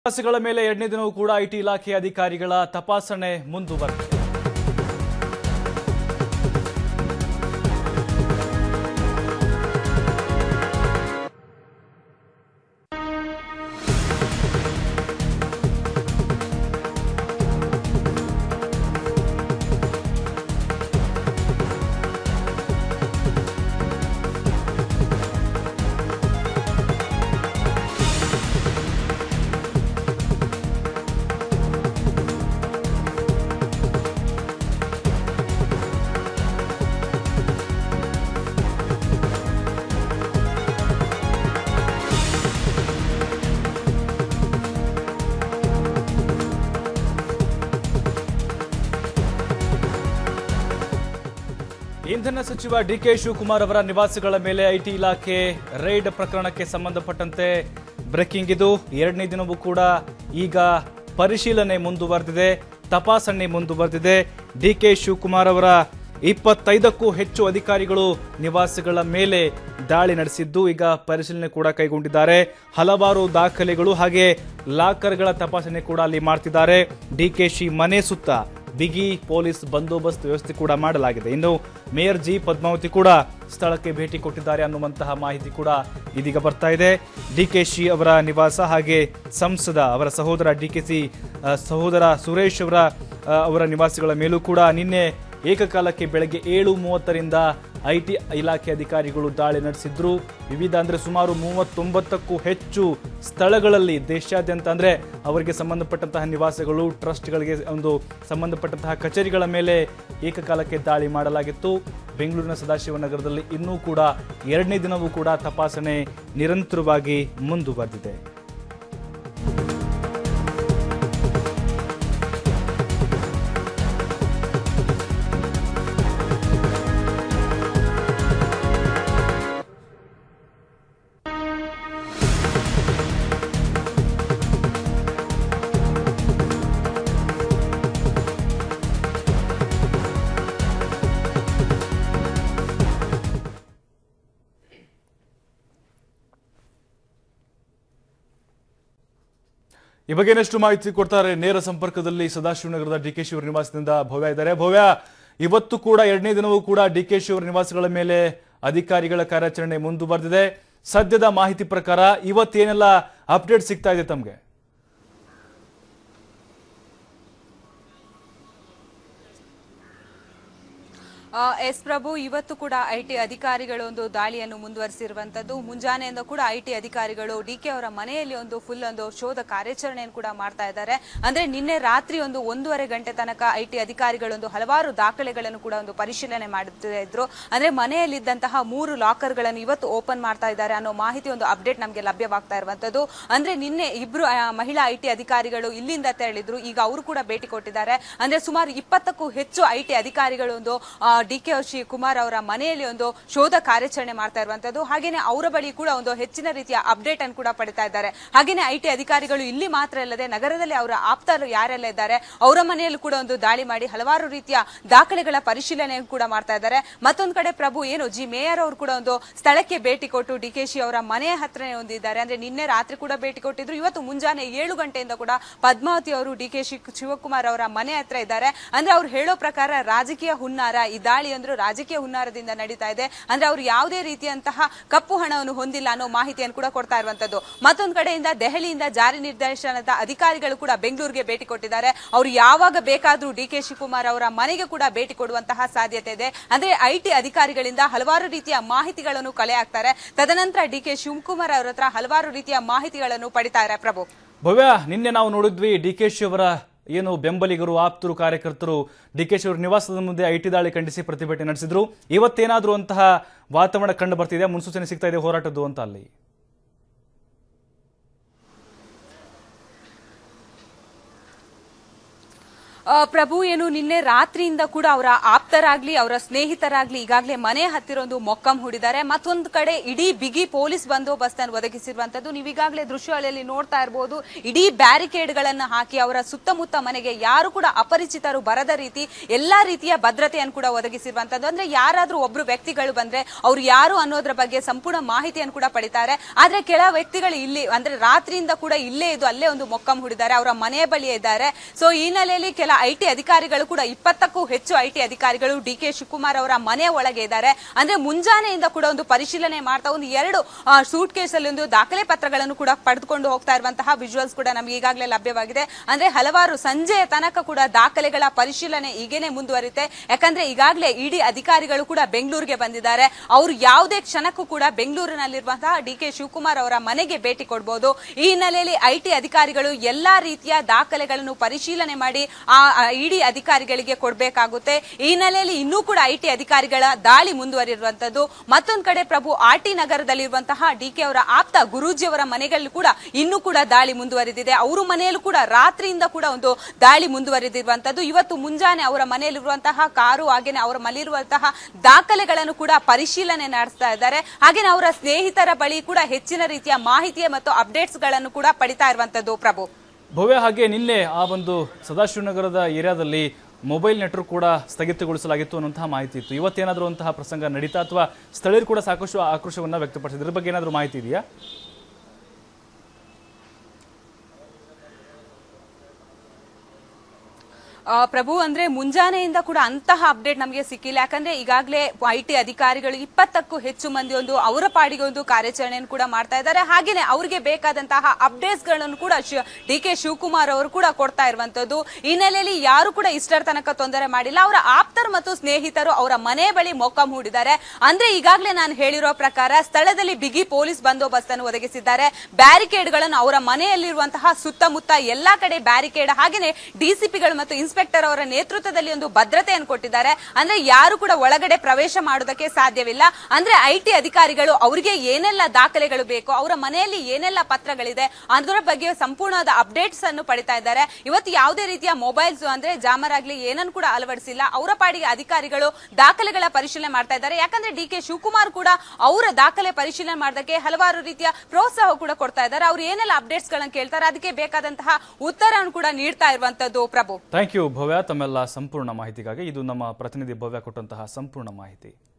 ನಿವಾಸಿಗಳ ಮೇಲೆ ಎರಡನೇ ದಿನವೂ ಕೂಡ ಐಟಿ ಇಲಾಖೆ ಅಧಿಕಾರಿಗಳ ತಪಾಸಣೆ ಮುಂದುವರೆದಿದೆ ಇಂಧನ ಸಚಿವ ಡಿಕೆ ಶಿವಕುಮಾರ್ ಅವರ ನಿವಾಸಗಳ ಮೇಲೆ ಐಟಿ ಇಲಾಖೆ ರೈಡ್ ಪ್ರಕರಣಕ್ಕೆ ಸಂಬಂಧಪಟ್ಟಂತೆ ಬ್ರೇಕಿಂಗ್ ಇದು ಎರಡನೇ ದಿನವೂ ಕೂಡ ಈಗ ಪರಿಶೀಲನೆ ಮುಂದುವರೆದಿದೆ ತಪಾಸಣೆ ಮುಂದುವರೆದಿದೆ ಡಿಕೆ ಶಿವಕುಮಾರ್ ಅವರ ಇಪ್ಪತ್ತೈದಕ್ಕೂ ಹೆಚ್ಚು ಅಧಿಕಾರಿಗಳು ನಿವಾಸಗಳ ಮೇಲೆ ದಾಳಿ ನಡೆಸಿದ್ದು ಈಗ ಪರಿಶೀಲನೆ ಕೂಡ ಕೈಗೊಂಡಿದ್ದಾರೆ ಹಲವಾರು ದಾಖಲೆಗಳು ಹಾಗೆ ಲಾಕರ್ಗಳ ತಪಾಸಣೆ ಕೂಡ ಅಲ್ಲಿ ಮಾಡ್ತಿದ್ದಾರೆ ಡಿಕೆಶಿ ಮನೆ ಸುತ್ತ ಬಿಗಿ ಪೊಲೀಸ್ ಬಂದೋಬಸ್ತ್ ವ್ಯವಸ್ಥೆ ಕೂಡ ಮಾಡಲಾಗಿದೆ ಇನ್ನು ಮೇಯರ್ ಜಿ ಪದ್ಮಾವತಿ ಕೂಡ ಸ್ಥಳಕ್ಕೆ ಭೇಟಿ ಕೊಟ್ಟಿದ್ದಾರೆ ಅನ್ನುವಂತಹ ಮಾಹಿತಿ ಕೂಡ ಇದೀಗ ಬರ್ತಾ ಇದೆ ಡಿಕೆಶಿ ಅವರ ನಿವಾಸ ಹಾಗೆ ಸಂಸದ ಅವರ ಸಹೋದರ ಡಿಕೆಸಿ ಸಹೋದರ ಸುರೇಶ್ ಅವರ ಆ, ಅವರ ನಿವಾಸಗಳ ಮೇಲೂ ಕೂಡ ನಿನ್ನೆ ಏಕಕಾಲಕ್ಕೆ ಬೆಳಗ್ಗೆ ಏಳು ಮೂವತ್ತರಿಂದ ಐಟಿ ಇಲಾಖೆ ಅಧಿಕಾರಿಗಳು ದಾಳಿ ನಡೆಸಿದ್ರು ವಿವಿಧ ಅಂದ್ರೆ ಸುಮಾರು ಮೂವತ್ತೊಂಬತ್ತಕ್ಕೂ ಹೆಚ್ಚು ಸ್ಥಳಗಳಲ್ಲಿ ದೇಶಾದ್ಯಂತ ಅಂದ್ರೆ ಅವರಿಗೆ ಸಂಬಂಧಪಟ್ಟಂತಹ ನಿವಾಸಗಳು ಟ್ರಸ್ಟ್ಗಳಿಗೆ ಒಂದು ಸಂಬಂಧಪಟ್ಟಂತಹ ಕಚೇರಿಗಳ ಮೇಲೆ ಏಕಕಾಲಕ್ಕೆ ದಾಳಿ ಮಾಡಲಾಗಿತ್ತು ಬೆಂಗಳೂರಿನ ಸದಾಶಿವನಗರದಲ್ಲಿ ಇನ್ನೂ ಕೂಡ ಎರಡನೇ ದಿನವೂ ಕೂಡ ತಪಾಸಣೆ ನಿರಂತರವಾಗಿ ಮುಂದುವರೆದಿದೆ ಈ ಬಗ್ಗೆ ಇನ್ನಷ್ಟು ಮಾಹಿತಿ ಕೊಡ್ತಾರೆ ನೇರ ಸಂಪರ್ಕದಲ್ಲಿ ಸದಾಶಿವನಗರದ ಡಿಕೆಶಿ ಅವರ ನಿವಾಸದಿಂದ ಭವ್ಯ ಇದ್ದಾರೆ ಭವ್ಯ ಇವತ್ತು ಕೂಡ ಎರಡನೇ ದಿನವೂ ಕೂಡ ಡಿಕೆಶಿ ಅವರ ನಿವಾಸಗಳ ಮೇಲೆ ಅಧಿಕಾರಿಗಳ ಕಾರ್ಯಾಚರಣೆ ಮುಂದುವರೆದಿದೆ ಸದ್ಯದ ಮಾಹಿತಿ ಪ್ರಕಾರ ಇವತ್ತೇನೆಲ್ಲ ಅಪ್ಡೇಟ್ ಸಿಗ್ತಾ ಇದೆ ತಮಗೆ ಆ, ಎಸ್ ಪ್ರಭು ಇವತ್ತು ಕೂಡ ಐಟಿ ಅಧಿಕಾರಿಗಳು ಒಂದು ದಾಳಿಯನ್ನು ಮುಂದುವರಿಸಿರುವಂತದ್ದು ಮುಂಜಾನೆಯಿಂದ ಕೂಡ ಐಟಿ ಅಧಿಕಾರಿಗಳು ಡಿ ಕೆ ಅವರ ಮನೆಯಲ್ಲಿ ಒಂದು ಫುಲ್ ಒಂದು ಶೋಧ ಕಾರ್ಯಾಚರಣೆಯನ್ನು ಕೂಡ ಮಾಡ್ತಾ ಇದ್ದಾರೆ ಅಂದ್ರೆ ನಿನ್ನೆ ರಾತ್ರಿ ಒಂದು ಒಂದೂವರೆ ಗಂಟೆ ತನಕ ಐಟಿ ಅಧಿಕಾರಿಗಳು ಒಂದು ಹಲವಾರು ದಾಖಲೆಗಳನ್ನು ಕೂಡ ಒಂದು ಪರಿಶೀಲನೆ ಮಾಡುತ್ತಾ ಇದ್ರು ಅಂದ್ರೆ ಮನೆಯಲ್ಲಿದ್ದಂತಹ ಮೂರು ಲಾಕರ್ಗಳನ್ನು ಇವತ್ತು ಓಪನ್ ಮಾಡ್ತಾ ಇದ್ದಾರೆ ಅನ್ನೋ ಮಾಹಿತಿ ಒಂದು ಅಪ್ಡೇಟ್ ನಮಗೆ ಲಭ್ಯವಾಗ್ತಾ ಇರುವಂತದ್ದು ಅಂದ್ರೆ ನಿನ್ನೆ ಇಬ್ರು ಆ, ಮಹಿಳಾ ಐಟಿ ಅಧಿಕಾರಿಗಳು ಇಲ್ಲಿಂದ ತೆರಳಿದ್ರು ಈಗ ಅವರು ಕೂಡ ಭೇಟಿ ಕೊಟ್ಟಿದ್ದಾರೆ ಅಂದ್ರೆ ಸುಮಾರು ಇಪ್ಪತ್ತಕ್ಕೂ ಹೆಚ್ಚು ಐಟಿ ಅಧಿಕಾರಿಗಳು ಒಂದು ಡಿ ಕೆ ಶಿವಕುಮಾರ್ ಅವರ ಮನೆಯಲ್ಲಿ ಒಂದು ಶೋಧ ಕಾರ್ಯಾಚರಣೆ ಮಾಡ್ತಾ ಇರುವಂತದ್ದು ಹಾಗೇನೆ ಅವರ ಬಳಿ ಕೂಡ ಒಂದು ಹೆಚ್ಚಿನ ರೀತಿಯ ಅಪ್ಡೇಟ್ ಅನ್ನು ಕೂಡ ಪಡಿತಾ ಇದ್ದಾರೆ ಹಾಗೇನೆ ಐಟಿ ಅಧಿಕಾರಿಗಳು ಇಲ್ಲಿ ಮಾತ್ರ ಅಲ್ಲದೆ ನಗರದಲ್ಲಿ ಅವರ ಆಪ್ತರು ಯಾರೆಲ್ಲ ಇದ್ದಾರೆ ಅವರ ಮನೆಯಲ್ಲೂ ಕೂಡ ಒಂದು ದಾಳಿ ಮಾಡಿ ಹಲವಾರು ರೀತಿಯ ದಾಖಲೆಗಳ ಪರಿಶೀಲನೆ ಕೂಡ ಮಾಡ್ತಾ ಇದ್ದಾರೆ ಮತ್ತೊಂದು ಕಡೆ ಪ್ರಭು ಏನು ಜಿ ಮೇಯರ್ ಅವರು ಕೂಡ ಒಂದು ಸ್ಥಳಕ್ಕೆ ಭೇಟಿ ಕೊಟ್ಟು ಡಿಕೆಶಿ ಅವರ ಮನೆಯ ಹತ್ರನೇ ಹೊಂದಿದ್ದಾರೆ ಅಂದ್ರೆ ನಿನ್ನೆ ರಾತ್ರಿ ಕೂಡ ಭೇಟಿ ಕೊಟ್ಟಿದ್ರು ಇವತ್ತು ಮುಂಜಾನೆ ಏಳು ಗಂಟೆಯಿಂದ ಕೂಡ ಪದ್ಮಾವತಿ ಅವರು ಡಿಕೆಶಿ ಶಿವಕುಮಾರ್ ಅವರ ಮನೆ ಹತ್ರ ಇದ್ದಾರೆ ಅಂದ್ರೆ ಅವ್ರು ಹೇಳೋ ಪ್ರಕಾರ ರಾಜಕೀಯ ಹುನ್ನಾರ ಈ ದಾಳಿ ಅಂದ್ರೂ ರಾಜಕೀಯ ಹುನ್ನಾರದಿಂದ ನಡೀತಾ ಇದೆ ಅಂದ್ರೆ ಅವರು ಯಾವುದೇ ರೀತಿಯಂತಹ ಕಪ್ಪು ಹಣವನ್ನು ಹೊಂದಿಲ್ಲ ಅನ್ನೋ ಮಾಹಿತಿಯನ್ನು ಕೂಡ ಕೊಡ್ತಾ ಇರುವಂತದ್ದು ಮತ್ತೊಂದು ಕಡೆಯಿಂದ ದೆಹಲಿಯಿಂದ ಜಾರಿ ನಿರ್ದೇಶನದ ಅಧಿಕಾರಿಗಳು ಕೂಡ ಬೆಂಗಳೂರಿಗೆ ಭೇಟಿ ಕೊಟ್ಟಿದ್ದಾರೆ ಅವರು ಯಾವಾಗ ಬೇಕಾದ್ರೂ ಡಿ ಕೆ ಶಿವಕುಮಾರ್ ಅವರ ಮನೆಗೆ ಕೂಡ ಭೇಟಿ ಕೊಡುವಂತಹ ಸಾಧ್ಯತೆ ಇದೆ ಅಂದ್ರೆ ಐಟಿ ಅಧಿಕಾರಿಗಳಿಂದ ಹಲವಾರು ರೀತಿಯ ಮಾಹಿತಿಗಳನ್ನು ಕಲೆ ಹಾಕ್ತಾರೆ ತದನಂತರ ಡಿ ಕೆ ಶಿವಕುಮಾರ್ ಅವರ ಹತ್ರ ಹಲವಾರು ರೀತಿಯ ಮಾಹಿತಿಗಳನ್ನು ಪಡಿತಾರೆ ಪ್ರಭು ಭವ್ಯ ನಿನ್ನೆ ನಾವು ನೋಡಿದ್ವಿ ಡಿಕೆಶಿ ಅವರ ಏನು ಬೆಂಬಲಿಗರು ಆಪ್ತರು ಕಾರ್ಯಕರ್ತರು ಡಿಕೆಶಿ ಅವರ ನಿವಾಸದ ಮುಂದೆ ಐಟಿ ದಾಳಿ ಖಂಡಿಸಿ ಪ್ರತಿಭಟನೆ ನಡೆಸಿದ್ರು ಇವತ್ತೇನಾದ್ರೂ ಅಂತಹ ವಾತಾವರಣ ಕಂಡು ಬರ್ತಿದೆ ಮುನ್ಸೂಚನೆ ಸಿಗ್ತಾ ಇದೆ ಹೋರಾಟದ್ದು ಅಂತ ಅಲ್ಲಿ ಆ, ಆ, ಪ್ರಭು ಏನು ನಿನ್ನೆ ರಾತ್ರಿಯಿಂದ ಕೂಡ ಅವರ ಆಪ್ತರಾಗ್ಲಿ ಅವರ ಸ್ನೇಹಿತರಾಗ್ಲಿ ಈಗಾಗಲೇ ಮನೆ ಹತ್ತಿರ ಒಂದು ಮೊಕ್ಕಂ ಹೂಡಿದ್ದಾರೆ ಮತ್ತೊಂದು ಕಡೆ ಇಡೀ ಬಿಗಿ ಪೊಲೀಸ್ ಬಂದೋಬಸ್ತ್ ಅನ್ನು ಒದಗಿಸಿರುವಂತದ್ದು ನೀವು ಈಗಾಗಲೇ ದೃಶ್ಯಾವಳಿಯಲ್ಲಿ ನೋಡ್ತಾ ಇರಬಹುದು ಇಡೀ ಬ್ಯಾರಿಕೇಡ್ ಗಳನ್ನ ಹಾಕಿ ಅವರ ಸುತ್ತಮುತ್ತ ಮನೆಗೆ ಯಾರು ಕೂಡ ಅಪರಿಚಿತರು ಬರದ ರೀತಿ ಎಲ್ಲಾ ರೀತಿಯ ಭದ್ರತೆಯನ್ನು ಕೂಡ ಒದಗಿಸಿರುವಂತದ್ದು ಅಂದ್ರೆ ಯಾರಾದ್ರೂ ಒಬ್ರು ವ್ಯಕ್ತಿಗಳು ಬಂದ್ರೆ ಅವ್ರು ಯಾರು ಅನ್ನೋದ್ರ ಬಗ್ಗೆ ಸಂಪೂರ್ಣ ಮಾಹಿತಿಯನ್ನು ಕೂಡ ಪಡಿತಾರೆ ಆದ್ರೆ ಕೆಲ ವ್ಯಕ್ತಿಗಳು ಇಲ್ಲಿ ಅಂದ್ರೆ ರಾತ್ರಿಯಿಂದ ಕೂಡ ಇಲ್ಲೇ ಇದು ಅಲ್ಲೇ ಒಂದು ಮೊಕ್ಕಂ ಹೂಡಿದ್ದಾರೆ ಅವರ ಮನೆ ಬಳಿ ಇದ್ದಾರೆ ಸೊ ಈ ಹಿನ್ನೆಲೆಯಲ್ಲಿ ಕೆಲ ಐ ಟಿ ಅಧಿಕಾರಿಗಳು ಕೂಡ ಇಪ್ಪತ್ತಕ್ಕೂ ಹೆಚ್ಚು ಐ ಟಿ ಅಧಿಕಾರಿಗಳು ಡಿ ಕೆ ಶಿವಕುಮಾರ್ ಅವರ ಮನೆ ಒಳಗೆ ಇದ್ದಾರೆ ಅಂದ್ರೆ ಮುಂಜಾನೆಯಿಂದ ಕೂಡ ಒಂದು ಪರಿಶೀಲನೆ ಮಾಡ್ತಾ ಒಂದು ಎರಡು ಸೂಟ್ ಕೇಸ್ ಅಲ್ಲಿ ಒಂದು ದಾಖಲೆ ಪತ್ರಗಳನ್ನು ಕೂಡ ಪಡೆದುಕೊಂಡು ಹೋಗ್ತಾ ಇರುವಂತಹ ವಿಜುವಲ್ಸ್ ಕೂಡ ನಮಗೆ ಈಗಾಗಲೇ ಲಭ್ಯವಾಗಿದೆ ಅಂದ್ರೆ ಹಲವಾರು ಸಂಜೆಯ ತನಕ ಕೂಡ ದಾಖಲೆಗಳ ಪರಿಶೀಲನೆ ಈಗೇನೆ ಮುಂದುವರಿತೆ ಯಾಕಂದ್ರೆ ಈಗಾಗಲೇ ಇಡಿ ಅಧಿಕಾರಿಗಳು ಕೂಡ ಬೆಂಗಳೂರಿಗೆ ಬಂದಿದ್ದಾರೆ ಅವರು ಯಾವುದೇ ಕ್ಷಣಕ್ಕೂ ಕೂಡ ಬೆಂಗಳೂರಿನಲ್ಲಿರುವಂತಹ ಡಿ ಕೆ ಶಿವಕುಮಾರ್ ಅವರ ಮನೆಗೆ ಭೇಟಿ ಕೊಡಬಹುದು ಈ ಹಿನ್ನೆಲೆಯಲ್ಲಿ ಐಟಿ ಅಧಿಕಾರಿಗಳು ಎಲ್ಲಾ ರೀತಿಯ ದಾಖಲೆಗಳನ್ನು ಪರಿಶೀಲನೆ ಮಾಡಿ ಆ ಇಡಿ ಅಧಿಕಾರಿಗಳಿಗೆ ಕೊಡಬೇಕಾಗುತ್ತೆ ಈ ಹಿನ್ನೆಲೆಯಲ್ಲಿ ಇನ್ನೂ ಕೂಡ ಐಟಿ ಅಧಿಕಾರಿಗಳ ದಾಳಿ ಮುಂದುವರಿರುವಂತದ್ದು ಮತ್ತೊಂದು ಕಡೆ ಪ್ರಭು ಆರ್ ಟಿ ನಗರದಲ್ಲಿರುವಂತಹ ಡಿ ಕೆ ಅವರ ಆಪ್ತ ಗುರೂಜಿ ಅವರ ಮನೆಗಳಲ್ಲಿ ಕೂಡ ಇನ್ನೂ ಕೂಡ ದಾಳಿ ಮುಂದುವರಿದಿದೆ ಅವರ ಮನೆಯಲ್ಲೂ ಕೂಡ ರಾತ್ರಿಯಿಂದ ಕೂಡ ಒಂದು ದಾಳಿ ಮುಂದುವರಿದಿರುವಂತದ್ದು ಇವತ್ತು ಮುಂಜಾನೆ ಅವರ ಮನೆಯಲ್ಲಿರುವಂತಹ ಕಾರು ಹಾಗೇನೆ ಅವರ ಮನೆಯಲ್ಲಿರುವಂತಹ ದಾಖಲೆಗಳನ್ನು ಕೂಡ ಪರಿಶೀಲನೆ ನಡೆಸ್ತಾ ಇದ್ದಾರೆ ಹಾಗೇನೆ ಅವರ ಸ್ನೇಹಿತರ ಬಳಿ ಕೂಡ ಹೆಚ್ಚಿನ ರೀತಿಯ ಮಾಹಿತಿ ಮತ್ತು ಅಪ್ಡೇಟ್ಸ್ ಗಳನ್ನು ಕೂಡ ಪಡಿತಾ ಇರುವಂತದ್ದು ಪ್ರಭು ಭವ್ಯ ಹಾಗೆ ನಿನ್ನೆ ಆ ಒಂದು ಸದಾಶಿವನಗರದ ಏರಿಯಾದಲ್ಲಿ ಮೊಬೈಲ್ ನೆಟ್ವರ್ಕ್ ಕೂಡ ಸ್ಥಗಿತಗೊಳಿಸಲಾಗಿತ್ತು ಅನ್ನುವಂತಹ ಮಾಹಿತಿ ಇತ್ತು ಇವತ್ತೇನಾದರೂ ಅಂತಹ ಪ್ರಸಂಗ ನಡೀತಾ ಅಥವಾ ಸ್ಥಳೀಯರು ಕೂಡ ಸಾಕಷ್ಟು ಆಕ್ರೋಶವನ್ನ ವ್ಯಕ್ತಪಡಿಸಿದ್ರು ಇದ್ರ ಬಗ್ಗೆ ಏನಾದರೂ ಮಾಹಿತಿ ಇದೆಯಾ ಆ, ಪ್ರಭು ಅಂದ್ರೆ ಮುಂಜಾನೆಯಿಂದ ಕೂಡ ಅಂತಹ ಅಪ್ಡೇಟ್ ನಮಗೆ ಸಿಕ್ಕಿಲ್ಲ ಯಾಕಂದ್ರೆ ಈಗಾಗಲೇ ಐ ಟಿ ಅಧಿಕಾರಿಗಳು ಇಪ್ಪತ್ತಕ್ಕೂ ಹೆಚ್ಚು ಮಂದಿ ಒಂದು ಅವರ ಪಾಡಿಗೆ ಒಂದು ಕಾರ್ಯಾಚರಣೆಯನ್ನು ಕೂಡ ಮಾಡ್ತಾ ಇದ್ದಾರೆ ಹಾಗೇನೆ ಅವರಿಗೆ ಬೇಕಾದಂತಹ ಅಪ್ಡೇಟ್ಸ್ ಗಳನ್ನು ಕೂಡ ಡಿ ಕೆ ಶಿವಕುಮಾರ್ ಅವರು ಕೂಡ ಕೊಡ್ತಾ ಇರುವಂತದ್ದು ಈ ಹಿನ್ನೆಲೆಯಲ್ಲಿ ಯಾರು ಕೂಡ ಇಷ್ಟರ ತನಕ ತೊಂದರೆ ಮಾಡಿಲ್ಲ ಅವರ ಆಪ್ತರು ಮತ್ತು ಸ್ನೇಹಿತರು ಅವರ ಮನೆ ಬಳಿ ಮೊಕ್ಕಂ ಹೂಡಿದ್ದಾರೆ ಅಂದ್ರೆ ಈಗಾಗಲೇ ನಾನು ಹೇಳಿರೋ ಪ್ರಕಾರ ಸ್ಥಳದಲ್ಲಿ ಬಿಗಿ ಪೊಲೀಸ್ ಬಂದೋಬಸ್ತ್ ಅನ್ನು ಒದಗಿಸಿದ್ದಾರೆ ಬ್ಯಾರಿಕೇಡ್ ಗಳನ್ನು ಅವರ ಮನೆಯಲ್ಲಿರುವಂತಹ ಸುತ್ತಮುತ್ತ ಎಲ್ಲಾ ಕಡೆ ಬ್ಯಾರಿಕೇಡ್ ಹಾಗೇನೆ ಡಿಸಿಪಿಗಳು ಮತ್ತು ಇನ್ಸ್ಪೆಕ್ಟರ್ ಅವರ ನೇತೃತ್ವದಲ್ಲಿ ಒಂದು ಭದ್ರತೆಯನ್ನು ಕೊಟ್ಟಿದ್ದಾರೆ ಅಂದ್ರೆ ಯಾರು ಕೂಡ ಒಳಗಡೆ ಪ್ರವೇಶ ಮಾಡೋದಕ್ಕೆ ಸಾಧ್ಯವಿಲ್ಲ ಅಂದ್ರೆ ಐಟಿ ಅಧಿಕಾರಿಗಳು ಅವರಿಗೆ ಏನೆಲ್ಲ ದಾಖಲೆಗಳು ಬೇಕು ಅವರ ಮನೆಯಲ್ಲಿ ಏನೆಲ್ಲ ಪತ್ರಗಳಿದೆ ಅದರ ಬಗ್ಗೆ ಸಂಪೂರ್ಣವಾದ ಅಪ್ಡೇಟ್ಸ್ ಅನ್ನು ಪಡಿತಾ ಇದ್ದಾರೆ ಇವತ್ತು ಯಾವುದೇ ರೀತಿಯ ಮೊಬೈಲ್ಸ್ ಅಂದ್ರೆ ಜಾಮರ್ ಆಗ್ಲಿ ಏನನ್ನು ಕೂಡ ಅಳವಡಿಸಿಲ್ಲ ಅವರ ಪಾಡಿಗೆ ಅಧಿಕಾರಿಗಳು ದಾಖಲೆಗಳ ಪರಿಶೀಲನೆ ಮಾಡ್ತಾ ಇದ್ದಾರೆ ಯಾಕಂದ್ರೆ ಡಿ ಕೆ ಶಿವಕುಮಾರ್ ಕೂಡ ಅವರ ದಾಖಲೆ ಪರಿಶೀಲನೆ ಮಾಡೋದಕ್ಕೆ ಹಲವಾರು ರೀತಿಯ ಪ್ರೋತ್ಸಾಹ ಕೂಡ ಕೊಡ್ತಾ ಇದ್ದಾರೆ ಅವ್ರು ಏನೆಲ್ಲ ಅಪ್ಡೇಟ್ಸ್ ಗಳನ್ನ ಕೇಳ್ತಾರೆ ಅದಕ್ಕೆ ಬೇಕಾದಂತಹ ಉತ್ತರವನ್ನು ಕೂಡ ನೀಡ್ತಾ ಇರುವಂತದ್ದು ಪ್ರಭು ಥ್ಯಾಂಕ್ ಯು ಭವ್ಯ ತಮ್ಮೆಲ್ಲ ಸಂಪೂರ್ಣ ಮಾಹಿತಿಗಾಗಿ ಇದು ನಮ್ಮ ಪ್ರತಿನಿಧಿ ಭವ್ಯ ಕೊಟ್ಟಂತಹ ಸಂಪೂರ್ಣ ಮಾಹಿತಿ